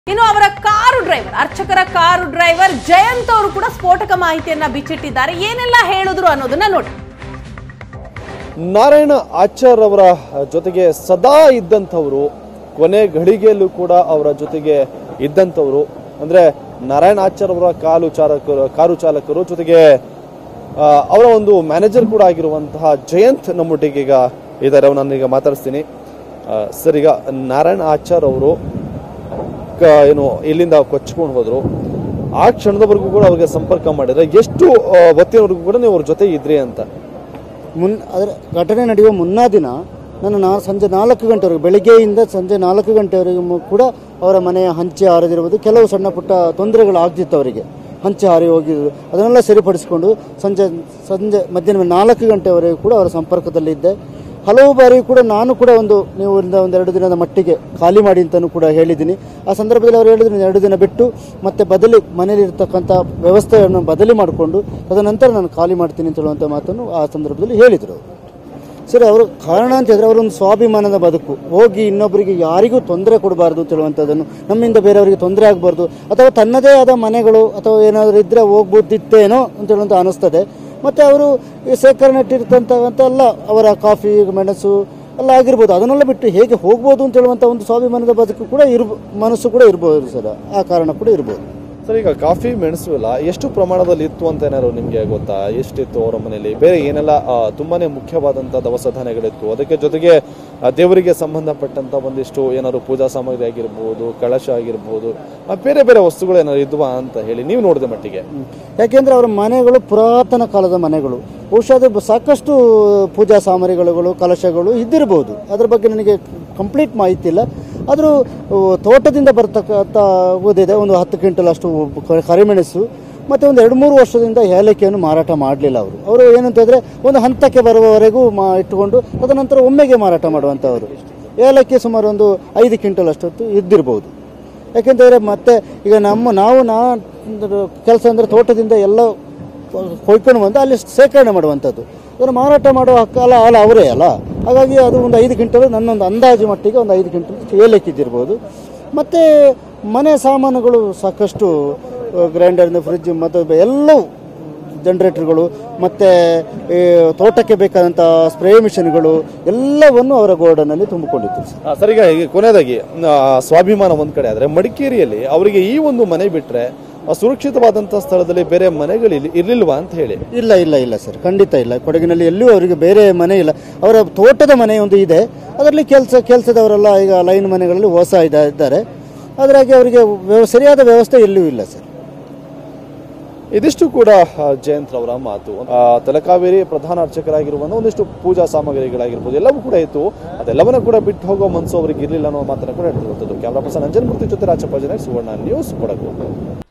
ಇನ್ನು ಅವರ car driver ಅರ್ಚಕರ ಕಾರು ಡ್ರೈವರ್ ಜಯಂತ್ ಅವರು ಕೂಡ ಸ್ಫೋಟಕ ಮಾಹಿತಿಯನ್ನ ಬಿಚ್ಚಿಟ್ಟಿದ್ದಾರೆ ಏನೆಲ್ಲ ಹೇಳಿದ್ರು ಅನ್ನೋದನ್ನ ನೋಡಿ ನಾರಾಯಣ ಆಚಾರ್ ಅವರ ಜೊತೆಗೆ ಸದಾ ಇದ್ದಂಥವರು ಕೊನೆ ಘಳಿಗೆಯಲ್ಲೂ ಕೂಡ ಅವರ ಜೊತೆಗೆ ಇದ್ದಂಥವರು ಅಂದ್ರೆ ನಾರಾಯಣ ಆಚಾರ್ ಅವರ ಕಾಲು ಚಾಲಕರು ಕಾರು ಚಾಲಕರು ಜೊತೆಗೆ ಆ, ಅವರ ಒಂದು ಮ್ಯಾನೇಜರ್ ಕೂಡ ಆಗಿರುವಂತಹ ಜಯಂತ್ ನಮ್ಮೊಟ್ಟಿಗೆ ಈಗ ಇದ್ದಾರೆ ನಾನು ಈಗ ಮಾತಾಡಿಸ್ತೀನಿ ಆ, ಸರ್ ಈಗ ನಾರಾಯಣ ಆಚಾರ್ ಅವರು ಕ- ಏನು ಇಲ್ಲಿಂದ ಕೊಚ್ಕೊಂಡು ಹೋದ್ರು ಆ ಕ್ಷಣದವರೆಗೂ ಕೂಡ ಅವ್ರಿಗೆ ಸಂಪರ್ಕ ಮಾಡಿದ್ರೆ ಎಷ್ಟು ಆ, ಹೊತ್ತಿನವರೆಗೂ ಕೂಡ ನೀವು ಅವ್ರ ಜೊತೆ ಇದ್ರಿ ಅಂತ ಮುನ್ ಅದರ ಘಟನೆ ನಡೆಯುವ ಮುನ್ನಾ ದಿನ ನಾನು ನಾ ಸಂಜೆ ನಾಲ್ಕು ಗಂಟೆವರೆಗೆ ಬೆಳಿಗ್ಗೆಯಿಂದ ಸಂಜೆ ನಾಲ್ಕು ಗಂಟೆವರೆಗೂ ಮು- ಕೂಡ ಅವರ ಮನೆಯ ಹಂಚೆ ಹಾರದಿರ್ಬೋದು ಕೆಲವು ಸಣ್ಣ ಪುಟ್ಟ ತೊಂದರೆಗಳು ಆಗ್ತಿತ್ತು ಅವರಿಗೆ ಹಂಚೆ ಹಾರಿ ಹೋಗಿದ್ರು ಅದನ್ನೆಲ್ಲ ಸರಿಪಡಿಸಿಕೊಂಡು ಸಂಜೆ ಸಂಜೆ ಮಧ್ಯಾಹ್ನ ನಾಲ್ಕು ಗಂಟೆವರೆಗೂ ಕೂಡ ಅವರ ಸಂಪರ್ಕದಲ್ಲಿದ್ದೆ ಹಲವು ಬಾರಿ ಕೂಡ ನಾನು ಕೂಡ ಒಂದು ನೀವು ಒಂದು ಒಂದೆರಡು ದಿನದ ಮಟ್ಟಿಗೆ ಖಾಲಿ ಮಾಡಿ ಅಂತಲೂ ಕೂಡ ಹೇಳಿದ್ದೀನಿ ಆ ಸಂದರ್ಭದಲ್ಲಿ ಅವರು ಹೇಳಿದ್ರು "ನೀನು ಎರಡು ದಿನ ಬಿಟ್ಟು ಮತ್ತೆ ಬದಲಿ ಮನೇಲಿ ಇರ್ತಕ್ಕಂಥ ವ್ಯವಸ್ಥೆಯನ್ನು ಬದಲಿ ಮಾಡಿಕೊಂಡು ತದನಂತರ ನಾನು ಖಾಲಿ ಮಾಡ್ತೀನಿ ಅಂತ ಹೇಳುವಂಥ ಮಾತನ್ನು ಆ ಸಂದರ್ಭದಲ್ಲಿ ಹೇಳಿದರು ಅವರು ಸರಿ ಅವರು ಕಾರಣ ಅಂತ ಹೇಳಿದ್ರೆ ಅವರೊಂದು ಸ್ವಾಭಿಮಾನದ ಬದುಕು ಹೋಗಿ ಇನ್ನೊಬ್ಬರಿಗೆ ಯಾರಿಗೂ ತೊಂದರೆ ಕೊಡಬಾರ್ದು ಅಂತ ಹೇಳುವಂಥದ್ದನ್ನು ನಮ್ಮಿಂದ ಬೇರೆಯವರಿಗೆ ತೊಂದರೆ ಆಗಬಾರ್ದು ಅಥವಾ ತನ್ನದೇ ಆದ ಮನೆಗಳು ಅಥವಾ ಏನಾದರೂ ಇದ್ದರೆ ಹೋಗ್ಬೋದಿತ್ತೇನೋ ಅಂತ ಹೇಳುವಂಥ ಅನಿಸ್ತದೆ ಮತ್ತು ಅವರು ಈ ಸೇಕರಣೆ ಇಟ್ಟಿರ್ತಂಥ ಎಲ್ಲ ಅವರ ಕಾಫಿ ಮೆಣಸು ಎಲ್ಲ ಆಗಿರ್ಬೋದು ಅದನ್ನೆಲ್ಲ ಬಿಟ್ಟು ಹೇಗೆ ಹೋಗ್ಬೋದು ಅಂತ ಹೇಳುವಂಥ ಒಂದು ಸ್ವಾಭಿಮಾನದ ಬದುಕು ಕೂಡ ಇರ್ಬ ಮನಸ್ಸು ಕೂಡ ಇರ್ಬೋದು ಸರ್ ಆ ಕಾರಣ ಕೂಡ ಇರ್ಬೋದು ಸರ್ ಈಗ ಕಾಫಿ ಮೆಣಸು ಎಲ್ಲ ಎಷ್ಟು ಪ್ರಮಾಣದಲ್ಲಿ ಇತ್ತು ಅಂತ ಏನಾದ್ರು ನಿಮಗೆ ಗೊತ್ತಾ ಎಷ್ಟಿತ್ತು ಅವರ ಮನೆಯಲ್ಲಿ ಬೇರೆ ಏನೆಲ್ಲ ಆ, ತುಂಬಾನೇ ಮುಖ್ಯವಾದಂಥ ದವಸ ಧಾನ್ಯಗಳಿತ್ತು ಅದಕ್ಕೆ ಜೊತೆಗೆ ಆ, ದೇವರಿಗೆ ಸಂಬಂಧಪಟ್ಟಂತ ಒಂದಿಷ್ಟು ಏನಾದ್ರು ಪೂಜಾ ಸಾಮಗ್ರಿ ಆಗಿರ್ಬೋದು ಕಳಶ ಆಗಿರ್ಬೋದು ಆ, ಬೇರೆ ಬೇರೆ ವಸ್ತುಗಳು ಏನಾದ್ರು ಇದ್ವಾ ಅಂತ ಹೇಳಿ ನೀವು ನೋಡಿದ ಮಟ್ಟಿಗೆ ಯಾಕೆಂದ್ರೆ ಅವರ ಮನೆಗಳು ಪುರಾತನ ಕಾಲದ ಮನೆಗಳು ಬಹುಶಃ ಅದು ಬ- ಸಾಕಷ್ಟು ಪೂಜಾ ಸಾಮಗ್ರಿಗಳು ಕಲಶಗಳು ಇದ್ದಿರಬಹುದು ಅದ್ರ ಬಗ್ಗೆ ನನಗೆ ಕಂಪ್ಲೀಟ್ ಮಾಹಿತಿ ಇಲ್ಲ ಆದರೂ ತೋಟದಿಂದ ಬರ್ತಕ್ಕಂಥ ಓದಿದೆ ಒಂದು ಹತ್ತು ಕ್ವಿಂಟಲ್ ಅಷ್ಟು ಕ- ಕರಿಮೆಣಸು ಮತ್ತು ಒಂದು ಎರಡು ಮೂರು ವರ್ಷದಿಂದ ಏಲಕ್ಕಿಯನ್ನು ಮಾರಾಟ ಮಾಡಲಿಲ್ಲ ಅವರು ಅವರು ಏನಂತಂದರೆ ಒಂದು ಹಂತಕ್ಕೆ ಬರುವವರೆಗೂ ಮಾ ಇಟ್ಟುಕೊಂಡು ತದನಂತರ ಒಮ್ಮೆಗೆ ಮಾರಾಟ ಮಾಡುವಂಥವರು ಏಲಕ್ಕಿ ಸುಮಾರು ಒಂದು ಐದು ಕ್ವಿಂಟಲ್ ಅಷ್ಟೊತ್ತು ಇದ್ದಿರ್ಬೋದು ಯಾಕೆಂತಂದರೆ ಮತ್ತೆ ಈಗ ನಮ್ಮ ನಾವು ನಾ ಕೆಲಸ ಅಂದರೆ ತೋಟದಿಂದ ಎಲ್ಲ ಕೊಯ್ಕೊಂಡು ಬಂದು ಅಲ್ಲಿ ಶೇಖರಣೆ ಮಾಡುವಂಥದ್ದು ಅದನ್ನು ಮಾರಾಟ ಮಾಡುವ ಹಕ್ಕಲ್ಲ ಅಲ್ಲ ಅವರೇ ಅಲ್ಲ ಹಾಗಾಗಿ ಅದು ಒಂದು ಐದು ಕ್ವಿಂಟಲ್ ನನ್ನೊಂದು ಅಂದಾಜು ಮಟ್ಟಿಗೆ ಒಂದು ಐದು ಕ್ವಿಂಟಲ್ ಏಲಕ್ಕಿದ್ದಿರ್ಬೋದು ಮತ್ತು ಮನೆ ಸಾಮಾನುಗಳು ಸಾಕಷ್ಟು ಗ್ರೈಂಡರ್ನ ಫ್ರಿಜ್ ಮತ್ತು ಎಲ್ಲವೂ ಜನರೇಟರ್ಗಳು ಮತ್ತು ತೋಟಕ್ಕೆ ಬೇಕಾದಂಥ ಸ್ಪ್ರೇ ಮಿಷನ್ಗಳು ಎಲ್ಲವನ್ನು ಅವರ ಗೋಡನಲ್ಲಿ ತುಂಬಿಕೊಂಡಿತ್ತು ಸರ್ ಆ, ಸರ್ ಈಗ ಈಗ ಕೊನೆಯದಾಗಿ ಆ, ಸ್ವಾಭಿಮಾನ ಒಂದ್ ಕಡೆ ಆದ್ರೆ ಮಡಿಕೇರಿಯಲ್ಲಿ ಅವರಿಗೆ ಈ ಒಂದು ಮನೆ ಬಿಟ್ರೆ ಆ, ಸುರಕ್ಷಿತವಾದಂತ ಸ್ಥಳದಲ್ಲಿ ಬೇರೆ ಮನೆಗಳು ಇಲ್ಲಿ ಇರ್ಲಿಲ್ವಾ ಅಂತ ಹೇಳಿ ಇಲ್ಲ ಇಲ್ಲ ಇಲ್ಲ ಸರ್ ಖಂಡಿತ ಇಲ್ಲ ಕೊಡಗಿನಲ್ಲಿ ಎಲ್ಲೂ ಅವರಿಗೆ ಬೇರೆ ಮನೆ ಇಲ್ಲ ಅವರ ತೋಟದ ಮನೆ ಒಂದು ಇದೆ ಅದರಲ್ಲಿ ಕೆಲಸ ಕೆಲಸದವರೆಲ್ಲ ಈಗ ಲೈನ್ ಮನೆಗಳಲ್ಲಿ ಹೊಸ ಇದ ಇದ್ದಾರೆ ಅದರಾಗಿ ಅವರಿಗೆ ವ್ಯವ ಸರಿಯಾದ ವ್ಯವಸ್ಥೆ ಎಲ್ಲೂ ಇಲ್ಲ ಸರ್ ಇದಿಷ್ಟು ಕೂಡ ಆ, ಜಯಂತ್ ರವರ ಮಾತು ಆ, ತಲಕಾವೇರಿ ಪ್ರಧಾನ ಅರ್ಚಕರಾಗಿರುವಂತ ಒಂದಿಷ್ಟು ಪೂಜಾ ಸಾಮಗ್ರಿಗಳಾಗಿರ್ಬೋದು ಎಲ್ಲವೂ ಕೂಡ ಇತ್ತು ಅದೆಲ್ಲವನ್ನ ಕೂಡ ಬಿಟ್ಟು ಹೋಗೋ ಮನಸ್ಸು ಅವರಿಗೆ ಇರಲಿಲ್ಲ ಅನ್ನೋ ಮಾತನ್ನ ಕೂಡ ಹೇಳ್ತಿರುವಂಥದ್ದು ಕ್ಯಾಮ್ರಾ ಪರ್ಸನ್ ಅಂಜನ್ ಮೂರ್ತಿ ಜೊತೆ ರಾಜಪ್ಪ ಜನ ಸುವರ್ಣ ನ್ಯೂಸ್ ಕೊಡಗು